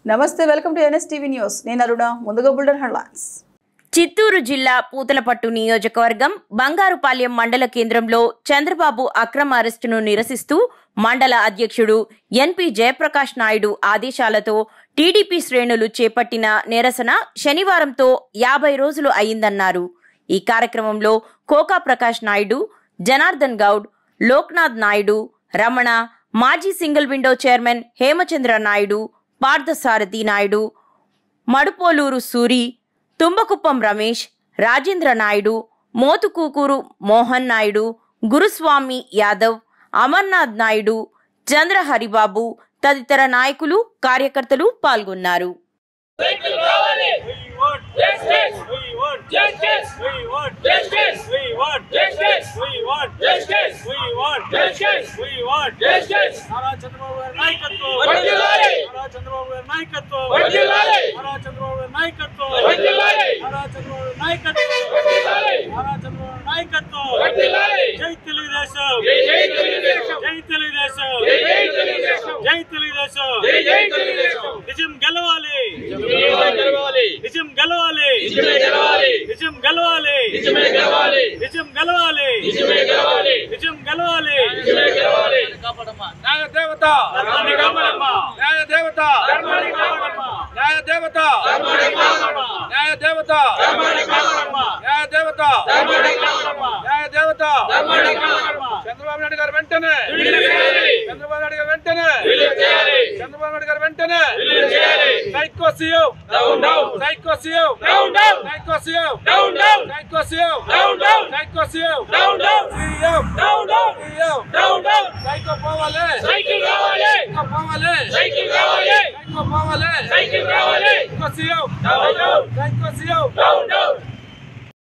నమస్తే welcome to NSTV news నేను అరుణ ముందుగా బుల్డర్ హెడ్లైన్స్ చిత్తూరు జిల్లా పూతలపట్టు నియోజకవర్గం బంగారుపాలెం మండల కేంద్రంలో చంద్రబాబు అక్రమ అరెస్టును నిరసిస్తూ మండల అధ్యక్షుడు ఎన్పి జయప్రకాష్ నాయుడు ఆదేశాలతో టీడీపీ శ్రేణులు చేపట్టిన నిరసన శనివారంతో యాభై రోజులు అయిందన్నారు ఈ కార్యక్రమంలో కోకా ప్రకాష్ నాయుడు జనార్దన్ గౌడ్ లోక్నాథ్ నాయుడు రమణ మాజీ single window chairman Hemachandra Naidu Parthasarathy Naidu Madupoluru Suri Thumbakuppam Ramesh Rajendra Naidu Mothukukuru Mohan Naidu Guruswamy Yadav Amarnath Naidu Chandra Haribabu తదితర నాయకులు కార్యకర్తలు పాల్గొన్నారు We want justice. We want justice. We want justice. We want justice. We want justice. We want justice. We want justice. Nara Chandrababu గారి నాయకత్వం వర్ధిల్లాలి. నారా చంద్రబాబు గారి నాయకత్వం వర్ధిల్లాలి. నారా చంద్రబాబు గారి నాయకత్వం వర్ధిల్లాలి. నారా చంద్రబాబు గారి నాయకత్వం వర్ధిల్లాలి. నారా చంద్రబాబు గారి నాయకత్వం వర్ధిల్లాలి. జై తెలుగుదేశం జై జై తెలుగుదేశం జై తెలుగుదేశం జై జై తెలుగుదేశం జై తెలుగుదేశం జై జై తెలుగుదేశం నిజం గెలవాలి గెలవాలి నిజం గెలవాలి నిజమే గెలవాలి నిజం గెలవాలి నిజమే గెలవాలి నిజం గెలవాలి నిజమే గెలవాలి నిజం గెలవాలి నిజమే గెలవాలి న్యాయ దేవత ధర్మాన్ని కాపాడమ్మా న్యాయ దేవత ధర్మాన్ని కాపాడమ్మా న్యాయ దేవత ధర్మాన్ని కాపాడమ్మా న్యాయ దేవత ధర్మాన్ని కాపాడమ్మా న్యాయ దేవత ధర్మాన్ని కాపాడమ్మా న్యాయ దేవత ధర్మాన్ని కాపాడమ్మా చంద్రబాబు నాయుడు గారు వెంటనే విడుదల చేయాలి చంద్రబాబు నాయుడు గారు వెంటనే విడుదల చేయాలి చంద్రబాబు నాయుడు గారు వెంటనే విడుదల చేయాలి psycho CM down down psycho CM down down psycho CM down down psycho CM down down psycho CM down down CM down down CM down down psycho పోవాలి సైకిల్ కావాలి సైకో పోవాలి సైకిల్ కావాలి సైకో పోవాలి cycle కావాలి psycho CM down down psycho CM down